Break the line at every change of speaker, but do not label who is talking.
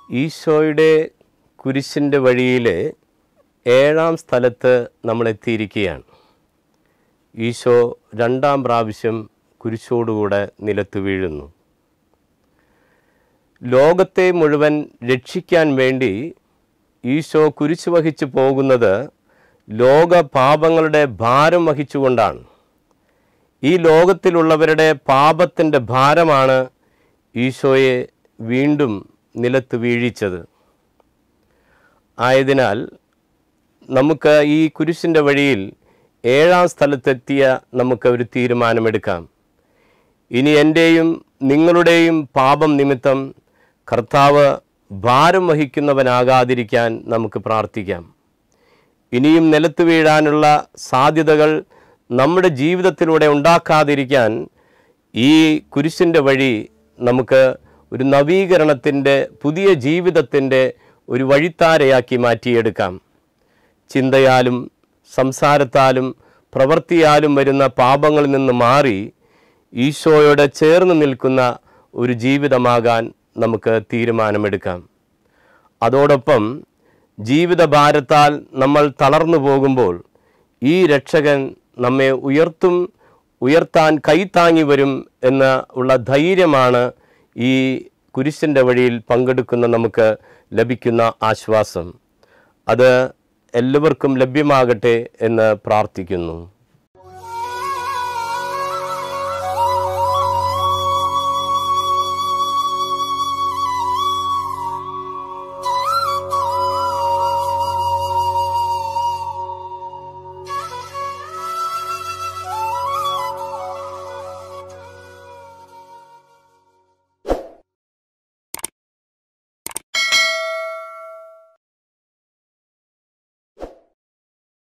ഈശോയുടെ കുരിശിൻ്റെ വഴിയിലെ ഏഴാം സ്ഥലത്ത് നമ്മൾ എത്തിയിരിക്കുകയാണ് ഈശോ രണ്ടാം പ്രാവശ്യം കുരിശോടുകൂടെ നിലത്ത് വീഴുന്നു ലോകത്തെ മുഴുവൻ രക്ഷിക്കാൻ വേണ്ടി ഈശോ കുരിശ് വഹിച്ചു പോകുന്നത് ലോക പാപങ്ങളുടെ ഭാരം വഹിച്ചുകൊണ്ടാണ് ഈ ലോകത്തിലുള്ളവരുടെ പാപത്തിൻ്റെ ഭാരമാണ് ഈശോയെ വീണ്ടും നിലത്ത് വീഴിച്ചത് ആയതിനാൽ നമുക്ക് ഈ കുരിശിൻ്റെ വഴിയിൽ ഏഴാം സ്ഥലത്തെത്തിയ നമുക്ക് ഒരു തീരുമാനമെടുക്കാം ഇനി എൻ്റെയും നിങ്ങളുടെയും പാപം നിമിത്തം കർത്താവ് ഭാരം വഹിക്കുന്നവനാകാതിരിക്കാൻ നമുക്ക് പ്രാർത്ഥിക്കാം ഇനിയും നിലത്ത് വീഴാനുള്ള സാധ്യതകൾ നമ്മുടെ ജീവിതത്തിലൂടെ ഉണ്ടാക്കാതിരിക്കാൻ ഈ കുരിശിൻ്റെ വഴി നമുക്ക് ഒരു നവീകരണത്തിൻ്റെ പുതിയ ജീവിതത്തിൻ്റെ ഒരു വഴിത്താരയാക്കി മാറ്റിയെടുക്കാം ചിന്തയാലും സംസാരത്താലും പ്രവൃത്തിയാലും വരുന്ന പാപങ്ങളിൽ നിന്ന് മാറി ഈശോയോട് ചേർന്ന് നിൽക്കുന്ന ഒരു ജീവിതമാകാൻ നമുക്ക് തീരുമാനമെടുക്കാം അതോടൊപ്പം ജീവിതഭാരത്താൽ നമ്മൾ തളർന്നു പോകുമ്പോൾ ഈ രക്ഷകൻ നമ്മെ ഉയർത്തും ഉയർത്താൻ കൈത്താങ്ങി വരും എന്ന ഉള്ള ധൈര്യമാണ് ഈ കുരിശിൻ്റെ വഴിയിൽ പങ്കെടുക്കുന്ന നമുക്ക് ലഭിക്കുന്ന ആശ്വാസം അത് എല്ലാവർക്കും ലഭ്യമാകട്ടെ എന്ന് പ്രാർത്ഥിക്കുന്നു